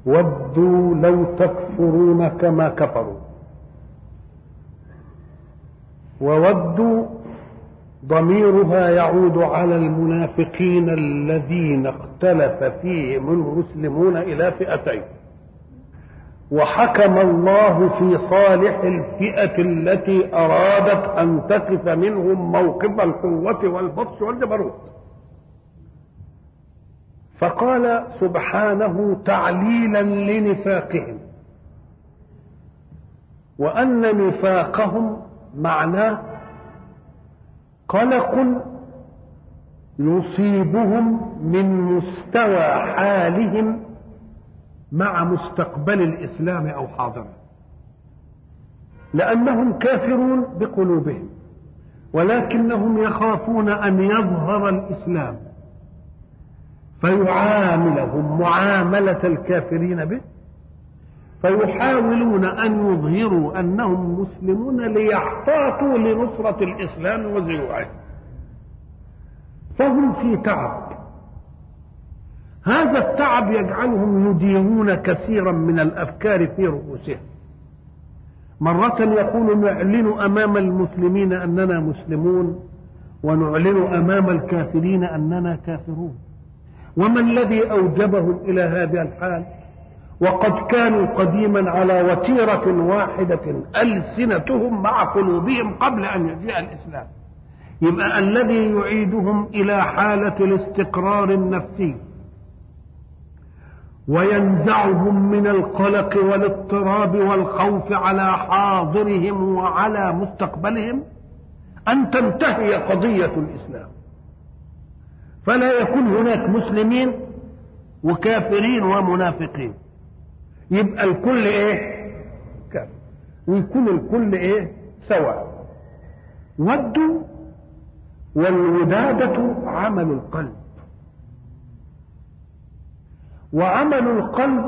ودوا لو تكفرون كما كفروا وودوا ضميرها يعود على المنافقين الذين اختلف فيهم المسلمون الى فئتين وحكم الله في صالح الفئه التي ارادت ان تقف منهم موقف القوه والبطش والجبروت فقال سبحانه تعليلا لنفاقهم وان نفاقهم معناه قلق يصيبهم من مستوى حالهم مع مستقبل الاسلام او حاضره لانهم كافرون بقلوبهم ولكنهم يخافون ان يظهر الاسلام فيعاملهم معامله الكافرين به فيحاولون ان يظهروا انهم مسلمون ليحتاطوا لنصره الاسلام وزيوعه فهم في تعب هذا التعب يجعلهم يديرون كثيرا من الافكار في رؤوسهم مرة يقول نعلن أمام المسلمين أننا مسلمون ونعلن أمام الكافرين أننا كافرون وما الذي أوجبهم إلى هذا الحال وقد كانوا قديما على وتيرة واحدة ألسنتهم مع قلوبهم قبل أن يجيء الإسلام يبقى الذي يعيدهم إلى حالة الاستقرار النفسي وينزعهم من القلق والاضطراب والخوف على حاضرهم وعلى مستقبلهم أن تنتهي قضية الإسلام فلا يكون هناك مسلمين وكافرين ومنافقين يبقى الكل ايه كافر ويكون الكل ايه سواء ودوا والودادة عمل القلب وعمل القلب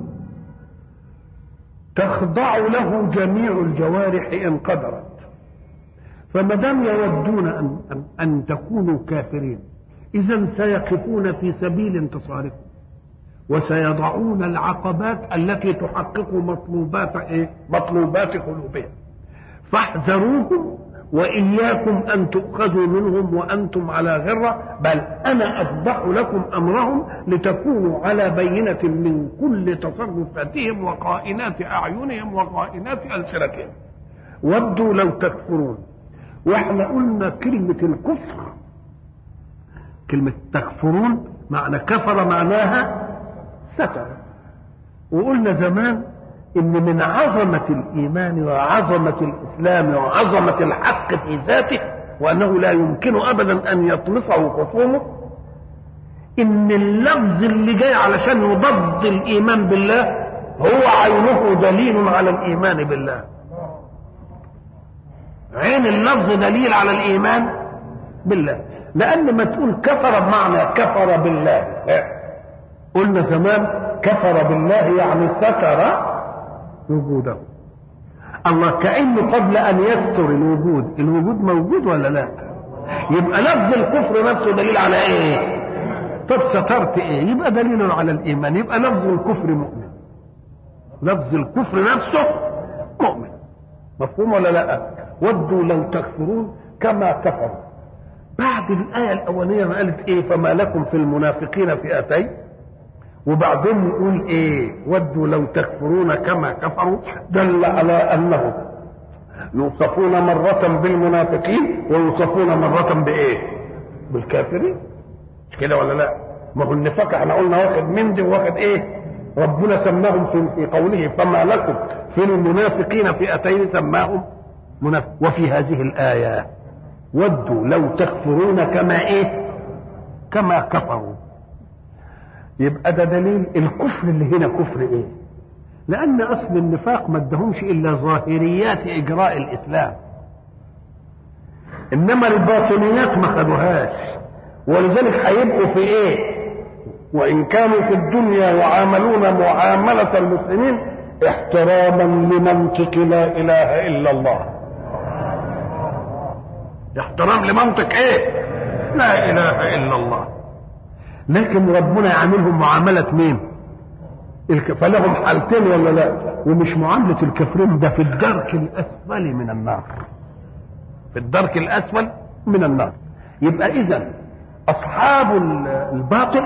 تخضع له جميع الجوارح ان قدرت فما دام يودون ان ان, أن تكونوا كافرين اذا سيقفون في سبيل انتصاركم وسيضعون العقبات التي تحقق مطلوبات ايه؟ مطلوبات قلوبهم فاحذروهم واياكم ان تؤخذوا منهم وانتم على غره بل انا افضح لكم امرهم لتكونوا على بينه من كل تصرفاتهم وقائنات اعينهم وقائنات السنتهم ودوا لو تكفرون واحنا قلنا كلمه الكفر كلمه تكفرون معنى كفر معناها ستر وقلنا زمان ان من عظمة الايمان وعظمة الاسلام وعظمة الحق في ذاته وانه لا يمكن ابدا ان يطمسه خصومه ان اللفظ اللي جاي علشان يضد الايمان بالله هو عينه دليل على الايمان بالله عين اللفظ دليل على الايمان بالله لان ما تقول كفر بمعنى كفر بالله قلنا زمان كفر بالله يعني ستر وجوده الله كأنه قبل أن يستر الوجود الوجود موجود ولا لا يبقى لفظ الكفر نفسه دليل على ايه طب سترت ايه يبقى دليل على الايمان يبقى لفظ الكفر مؤمن لفظ الكفر نفسه مؤمن مفهوم ولا لا ودوا لو تكفرون كما كفروا بعد الآية الأولية ما قالت إيه فما لكم في المنافقين فئتين وبعدين يقول ايه ودوا لو تكفرون كما كفروا دل على انه يوصفون مرة بالمنافقين ويوصفون مرة بايه بالكافرين مش كده ولا لا ما هو النفاق احنا قلنا واخد من دي واخد ايه ربنا سماهم في, في قوله فما لكم في المنافقين فئتين سماهم منافق وفي هذه الآية ودوا لو تكفرون كما ايه كما كفروا يبقى ده دليل الكفر اللي هنا كفر ايه لان اصل النفاق ما ادهمش الا ظاهريات اجراء الاسلام انما الباطنيات ما خدوهاش ولذلك هيبقوا في ايه وان كانوا في الدنيا يعاملون معاملة المسلمين احتراما لمنطق لا اله الا الله احترام لمنطق ايه لا اله الا الله لكن ربنا يعاملهم معاملة مين الك- فلهم حالتين ولا لا ومش معاملة الكافرين ده في الدرك الأسفل من النار في الدرك الأسفل من النار يبقى إذا أصحاب ال- الباطل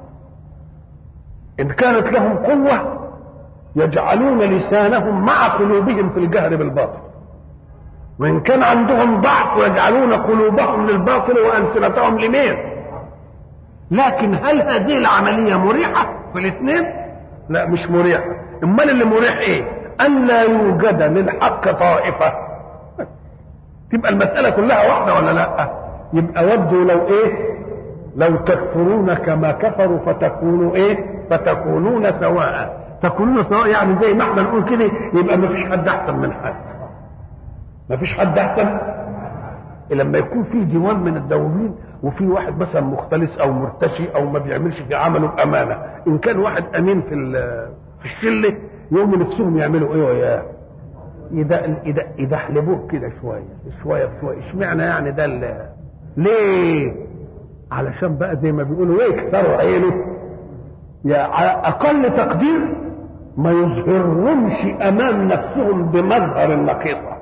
إن كانت لهم قوة يجعلون لسانهم مع قلوبهم في الجهر بالباطل وإن كان عندهم ضعف يجعلون قلوبهم للباطل وألسنتهم لمين لكن هل هذه العملية مريحة في الاثنين لا مش مريحة امال اللي مريح ايه ان لا يوجد للحق طائفة تبقى المسألة كلها واحدة ولا لا يبقى ودوا لو ايه لو تكفرون كما كفروا فتكونوا ايه فتكونون سواء تكونون سواء يعني زي ما احنا نقول كده يبقى ما فيش حد احسن من حد ما فيش حد احسن لما يكون في ديوان من الدواوين وفي واحد مثلا مختلس او مرتشي او ما بيعملش في عمله بامانه ان كان واحد امين في ال- في الشله يوم نفسهم يعملوا ايه وياه يدق- يدق- يدحلبوه كده شويه شويه بشويه اشمعنى يعني ده ال- ليه علشان بقى زي ما بيقولوا ايه يكسروا عينه يا على اقل تقدير ما يظهرهمش امام نفسهم بمظهر النقيصه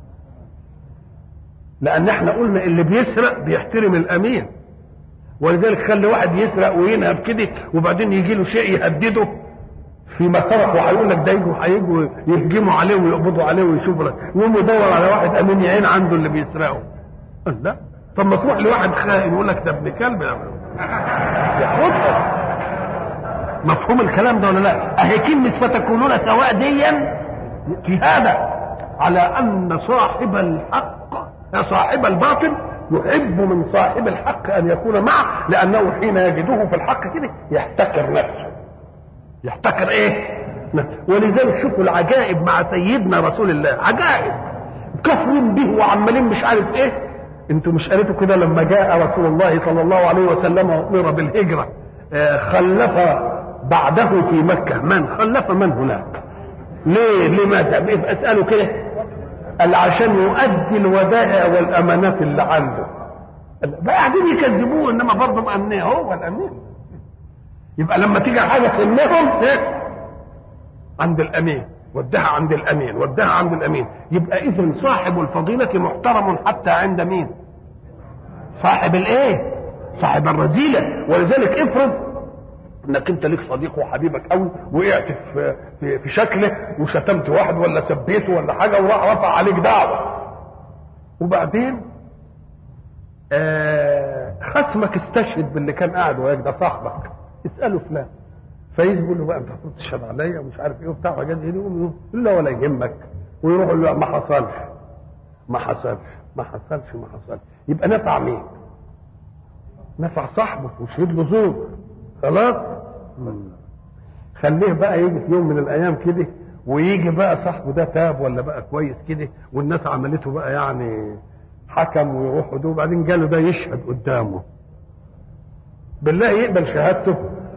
لان احنا قلنا اللي بيسرق بيحترم الامين ولذلك خلي واحد يسرق وينهب كده وبعدين يجي له شيء يهدده في مسارح وهيقول لك ده يجوا هيجوا يهجموا عليه ويقبضوا عليه ويشوفوا لك يقوم يدور على واحد امين يعين عنده اللي بيسرقه قال لا طب ما تروح لواحد خائن يقول لك ده ابن كلب ياخدها مفهوم الكلام ده ولا لا اهي كلمه فتكونون سواء ديا في هذا على ان صاحب الحق صاحب الباطل يحب من صاحب الحق ان يكون معه لانه حين يجده في الحق كده يحتكر نفسه يحتكر ايه نفسه. ولذلك شوفوا العجائب مع سيدنا رسول الله عجائب كفرين به وعمالين مش عارف ايه انتوا مش قريتوا كده لما جاء رسول الله صلى الله عليه وسلم وامر بالهجره آه، خلف بعده في مكه من خلف من هناك ليه لماذا بيبقى اساله كده قال عشان يؤدي الودائع والامانات اللي عنده بقى قاعدين يكذبوه انما برضه مأمنيه هو الامين يبقى لما تيجي حاجه تهمهم إيه؟ عند الامين ودها عند الامين ودها عند الامين يبقى اذا صاحب الفضيله محترم حتى عند مين صاحب الايه صاحب الرذيله ولذلك افرض انك انت ليك صديق وحبيبك قوي وقعت في في, في شكله وشتمت واحد ولا سبيته ولا حاجه وراح رفع عليك دعوه وبعدين آه خصمك استشهد باللي كان قاعد وياك ده صاحبك اساله فلان فيقول له بقى انت المفروض تشهد عليا ومش عارف ايه وبتاع حاجات زي دي يقول له لا ولا يهمك ويروح يقول له ما حصلش ما حصلش ما حصلش ما حصلش يبقى نفع مين؟ نفع صاحبه وشهد له زور خلاص خليه بقى يجي في يوم من الايام كده ويجي بقى صاحبه ده تاب ولا بقى كويس كده والناس عملته بقى يعني حكم ويروحوا ده وبعدين جاله ده يشهد قدامه بالله يقبل شهادته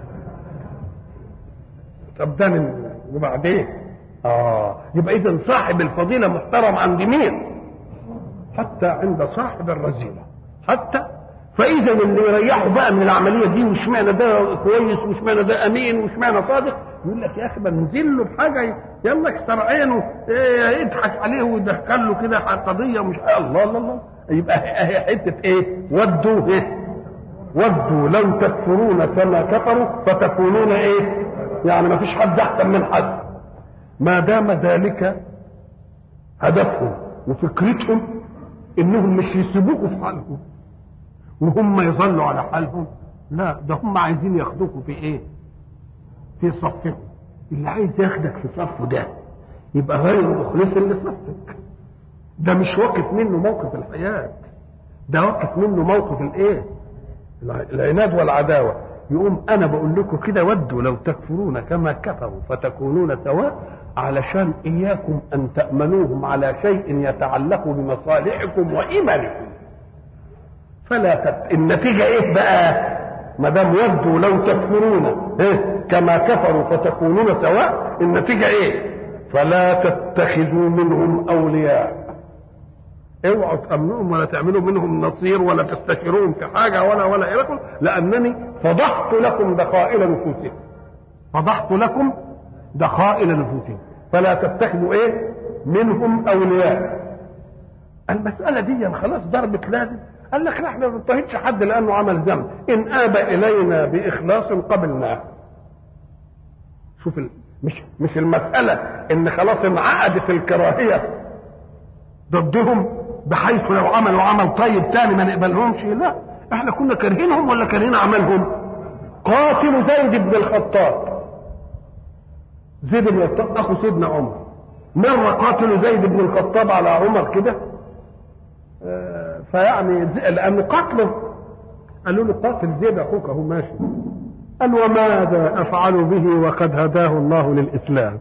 طب ده من وبعدين اه يبقى اذا صاحب الفضيله محترم عند مين حتى عند صاحب الرذيله حتى فاذا اللي يريحه بقى من العمليه دي وش معنى ده كويس وش معنى ده امين وش معنى صادق يقول لك يا اخي بنزل له بحاجه يلا اكسر عينه إيه يضحك عليه ويدخل له كده قضيه مش الله الله الله يبقى هي حته ايه ودوا ايه ودوا لو تكفرون كما كفروا فتكونون ايه يعني ما فيش حد احسن من حد ما دام ذلك هدفهم وفكرتهم انهم مش يسيبوكوا في حالكم وهم يظلوا على حالهم لا ده هم عايزين ياخدوكوا في ايه في صفهم اللي عايز ياخدك في صفه ده يبقى غير مخلص لصفك ده مش واقف منه موقف الحياة ده واقف منه موقف الايه العناد والعداوة يقوم انا بقول لكم كده ودوا لو تكفرون كما كفروا فتكونون سواء علشان اياكم ان تأمنوهم على شيء يتعلق بمصالحكم وايمانكم فلا تت... النتيجة ايه بقى ما دام ودوا لو تكفرون إيه؟ كما كفروا فتكونون سواء النتيجة ايه فلا تتخذوا منهم اولياء اوعوا تامنوهم ولا تعملوا منهم نصير ولا تستشيروهم في حاجه ولا ولا الى لانني فضحت لكم دقائل نفوسكم فضحت لكم دخائل نفوسهم فلا تتخذوا ايه منهم اولياء المسألة دي خلاص ضربت لازم قال لك لا احنا ما نضطهدش حد لانه عمل ذنب ان ابى الينا باخلاص قبلناه شوف ال... مش مش المسألة ان خلاص انعقدت الكراهية ضدهم بحيث لو عملوا عمل طيب تاني ما نقبلهمش لا احنا كنا كارهينهم ولا كارهين عملهم قاتل زيد بن الخطاب زيد بن الخطاب اخو سيدنا عمر مرة قاتل زيد بن الخطاب على عمر كده آه فيعني لأن قتله قالوا له قاتل زيد أخوك أهو ماشي قال وماذا أفعل به وقد هداه الله للإسلام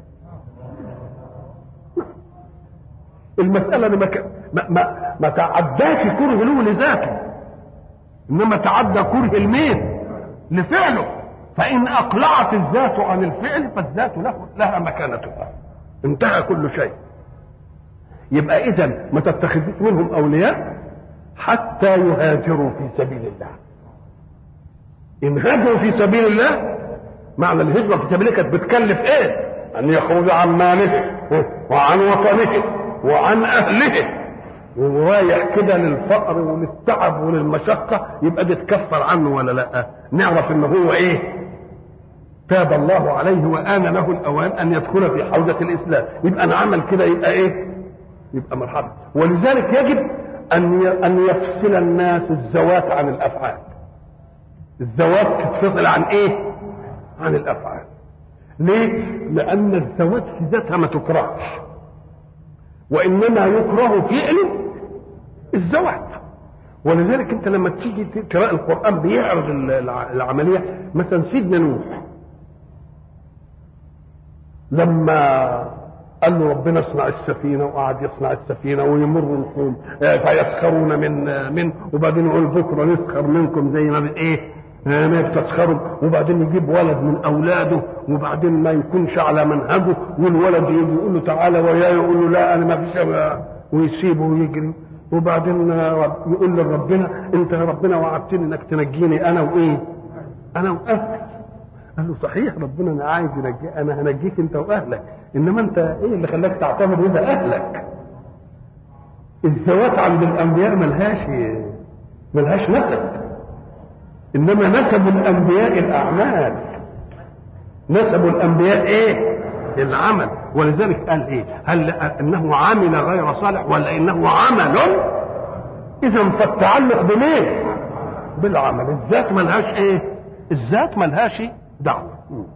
المسألة ما, ما, ما, ما تعداش كره له لذاته إنما تعدى كره المين لفعله فإن أقلعت الذات عن الفعل فالذات له لها مكانتها انتهى كل شيء يبقى إذا ما تتخذوش منهم أولياء حتى يهاجروا في سبيل الله إن هاجروا في سبيل الله معنى الهجرة في سبيل الله كانت بتكلف إيه؟ أن يخرج عن ماله وعن وطنه وعن أهله ورايح كده للفقر وللتعب وللمشقة يبقى دي تكفر عنه ولا لا نعرف ان هو ايه تاب الله عليه وآن له الأوان أن يدخل في حوزة الإسلام يبقى أنا عمل كده يبقى إيه يبقى مرحبا ولذلك يجب أن أن يفصل الناس الزوات عن الأفعال الزوات تتفصل عن إيه عن الأفعال ليه لأن الزوات في ذاتها ما تكرهش وإنما يكره فعل الزوات ولذلك انت لما تيجي تقرا القران بيعرض العمليه مثلا سيدنا نوح لما قال له ربنا اصنع السفينه وقعد يصنع السفينه ويمر القوم فيسخرون من من وبعدين يقول بكره نسخر منكم زي ما ايه ما بتسخروا وبعدين يجيب ولد من اولاده وبعدين ما يكونش على منهجه والولد يجي يقول له تعالى وياي يقول له لا انا ما فيش ويسيبه ويجري وبعدين يقول لربنا انت يا ربنا وعدتني انك تنجيني انا وايه انا واهلي قال له صحيح ربنا انا عايز ينجي انا هنجيك انت واهلك انما انت ايه اللي خلاك تعتبر ده اهلك الزواج عند الانبياء ملهاش ملهاش نسب انما نسب الانبياء الاعمال نسب الانبياء ايه العمل ولذلك قال ايه هل انه عمل غير صالح ولا انه عمل اذا فالتعلق بمين بالعمل الذات ملهاش ايه الذات ملهاش دعوة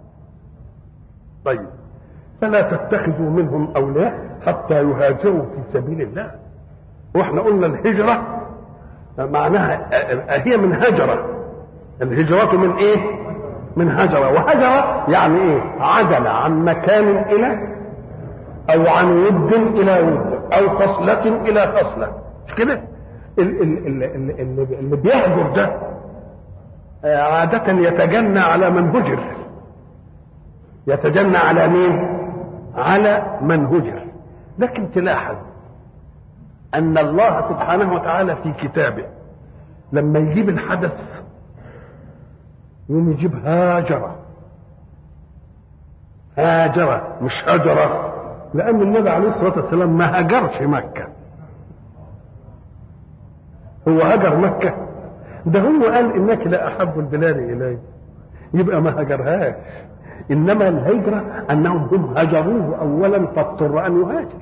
طيب فلا تتخذوا منهم اولياء حتى يهاجروا في سبيل الله واحنا قلنا الهجرة معناها هي من هجرة الهجرة من ايه من هجرة وهجرة يعني ايه عدل عن مكان الى او عن ود الى ود او فصلة الى فصلة مش كده اللي, اللي بيهجر ده عادة يتجنى على من هجر يتجنى على مين على من هجر لكن تلاحظ ان الله سبحانه وتعالى في كتابه لما يجيب الحدث يقوم يجيب هاجرة هاجرة مش هجرة لأن النبي عليه الصلاة والسلام ما هاجرش مكة هو هاجر مكة ده هو قال إنك لا أحب البلاد إلي يبقى ما هاجرهاش إنما الهجرة أنهم هم هجروه أولا فاضطر أن يهاجر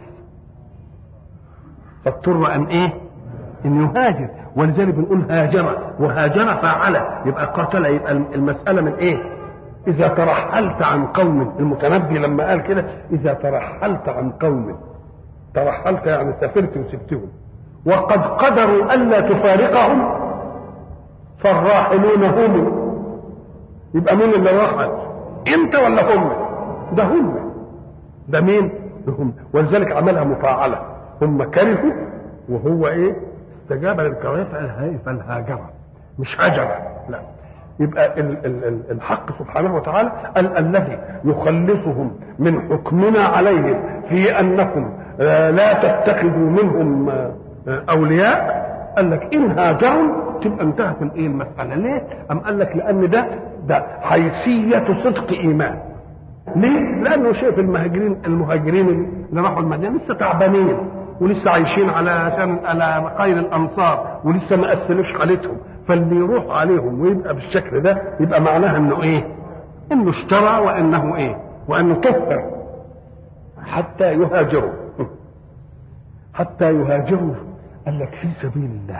فاضطر أن إيه؟ أن يهاجر ولذلك بنقول هاجر وهاجر فعل يبقى قتل يبقى المسألة من ايه اذا ترحلت عن قوم المتنبي لما قال كده اذا ترحلت عن قوم ترحلت يعني سافرت وسبتهم وقد قدروا الا تفارقهم فالراحلون هم يبقى مين اللي رحل انت ولا هم ده هم ده مين هم ولذلك عملها مفاعله هم كرهوا وهو ايه استجاب للكراهيه فالهاجرة مش هجرة لا يبقى ال ال ال الحق سبحانه وتعالى ال الذي يخلصهم من حكمنا عليهم في انكم لا تتخذوا منهم اولياء قال لك ان هاجروا تبقى انتهت الايه المساله ليه؟ ام قال لك لان ده ده حيثيه صدق ايمان ليه؟ لانه شايف المهاجرين المهاجرين اللي راحوا المدينه لسه تعبانين ولسه عايشين على عشان على خير الانصار ولسه ما قسلوش حالتهم فاللي يروح عليهم ويبقى بالشكل ده يبقى معناها انه ايه؟ انه اشترى وانه ايه؟ وانه طهر حتى يهاجروا حتى يهاجروا قال لك في سبيل الله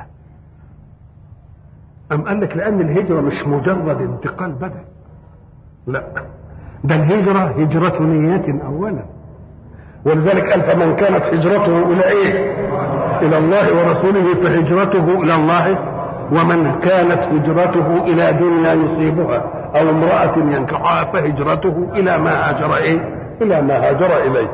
أم قال لك لأن الهجرة مش مجرد انتقال بدني لا ده الهجرة هجرة نيات أولا ولذلك قال فمن كانت هجرته إلى إيه؟ إلى الله ورسوله فهجرته إلى الله ومن كانت هجرته إلى دنيا يصيبها أو امرأة ينكحها فهجرته إلى ما هاجر إيه؟ إلى ما هاجر إليه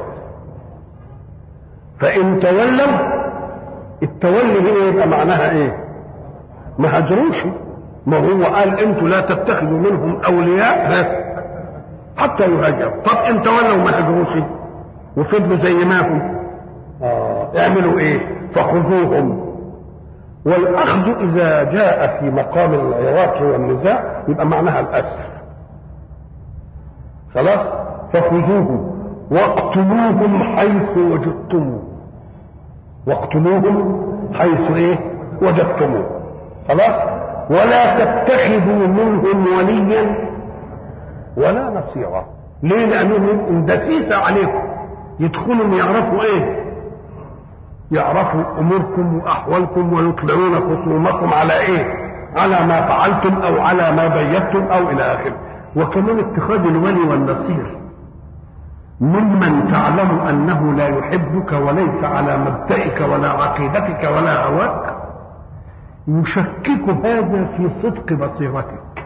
فإن تولوا التولي هنا يبقى معناها إيه؟ ما هاجروش ما هو قال انتوا لا تتخذوا منهم اولياء حتى يهاجروا طب ان تولوا ما هاجروش وفضلوا زي ما هم آه. اعملوا ايه فخذوهم والاخذ اذا جاء في مقام العراق والنزاع يبقى معناها الاسر خلاص فخذوهم واقتلوهم حيث وجدتموه واقتلوهم حيث ايه وجدتموه خلاص ولا تتخذوا منهم وليا ولا نصيرا ليه لانهم دسيسه عليكم يدخلوا يعرفوا ايه يعرفوا اموركم واحوالكم ويطلعون خصومكم على ايه على ما فعلتم او على ما بيتم او الى اخره وكمان اتخاذ الولي والنصير ممن تعلم انه لا يحبك وليس على مبدئك ولا عقيدتك ولا هواك يشكك هذا في صدق بصيرتك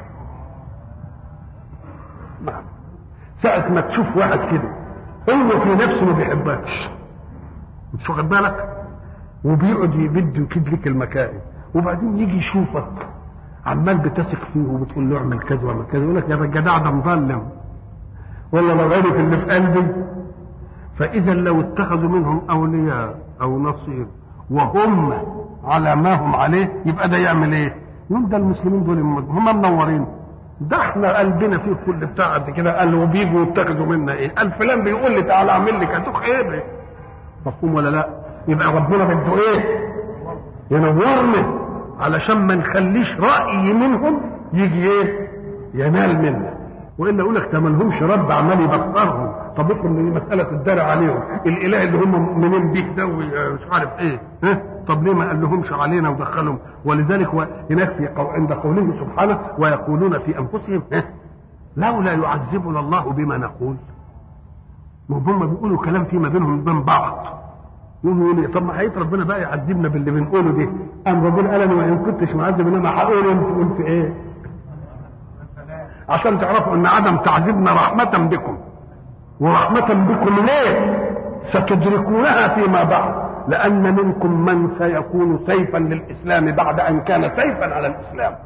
نعم ساعة ما تشوف واحد كده هو في نفسه ما بيحبكش مش واخد بالك وبيقعد يبد ويكد لك المكائد وبعدين يجي يشوفك عمال بتثق فيه وبتقول له اعمل كذا واعمل كذا يقول لك يا الجدع ده مظلم ولا ما عرف اللي في قلبي فاذا لو اتخذوا منهم اولياء او نصير وهم على ما هم عليه يبقى ده يعمل ايه؟ يقول ده المسلمين دول هم منورين ده احنا قلبنا فيه كل بتاع قد كده قال وبيجوا يتخذوا منا ايه؟ قال فلان بيقول لي تعالى اعمل لي كتوخ ايه مفهوم ولا لا؟ يبقى ربنا بده ايه؟ ينورنا علشان ما نخليش راي منهم يجي ايه؟ ينال منا والا يقول لك ده ما لهمش رب عمال يبصرهم طب افرض ان مساله الدرع عليهم الاله اللي هم مؤمنين بيه ده ومش عارف ايه ها طب ليه ما قال لهمش علينا ودخلهم ولذلك هناك في قو... عند قوله سبحانه ويقولون في انفسهم ها لولا يعذبنا الله بما نقول ما هم بيقولوا كلام فيما بينهم وبين بعض يقولوا لي طب ما حقيقة ربنا بقى يعذبنا باللي بنقوله ده قام ربنا قال انا وان كنتش معذب انما هقول انت قلت ايه عشان تعرفوا ان عدم تعذيبنا رحمة بكم ورحمة بكم ليه ستدركونها فيما بعد لأن منكم من سيكون سيفا للإسلام بعد أن كان سيفا على الإسلام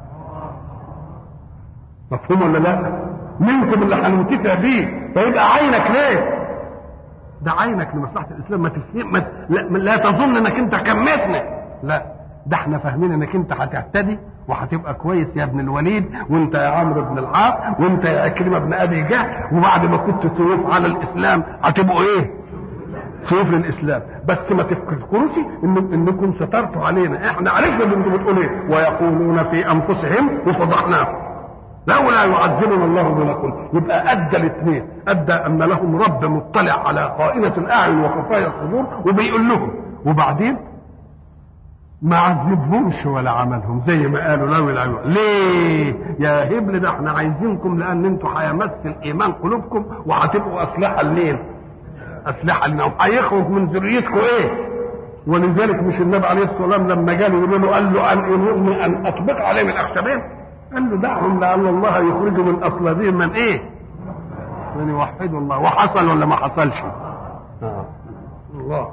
مفهوم ولا لا منكم اللي هننتفع بيه فيبقى عينك ليه ده عينك لمصلحة الإسلام ما تفهم ما لا, لا تظن انك انت كمتنا لا ده احنا فاهمين انك انت هتهتدي وهتبقى كويس يا ابن الوليد وانت يا عمرو بن العاص وانت يا عكرمه بن ابي جهل وبعد ما كنت سيوف على الاسلام هتبقوا ايه؟ سيوف للاسلام بس ما تفكروش إن انكم سترتوا علينا احنا عرفنا اللي انتم بتقولوا ايه ويقولون في انفسهم وفضحناهم لولا يعذبنا الله بما قلت يبقى ادى الاثنين ادى ان لهم رب مطلع على خائنه الاعين وخفايا الصدور وبيقول لهم وبعدين ما عذبهمش ولا عملهم زي ما قالوا لو العيون ليه يا هبل ده احنا عايزينكم لان انتوا هيمثل ايمان قلوبكم وهتبقوا اسلحه لمين اسلحه لنا وهيخرج من ذريتكم ايه ولذلك مش النبي عليه الصلاه والسلام لما جاء يقول له قال له ان امرني ان اطبق عليهم الاخشبين قال له دعهم لعل الله يخرج من اصلابهم من ايه من يوحدوا الله وحصل ولا ما حصلش آه. الله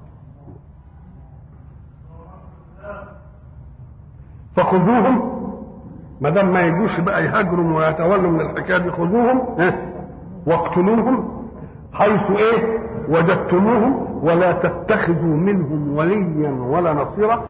فخذوهم ما دام ما يجوش بقى يهاجروا ويتولوا من الحكايه دي خذوهم واقتلوهم حيث ايه وجدتموهم ولا تتخذوا منهم وليا ولا نصيرا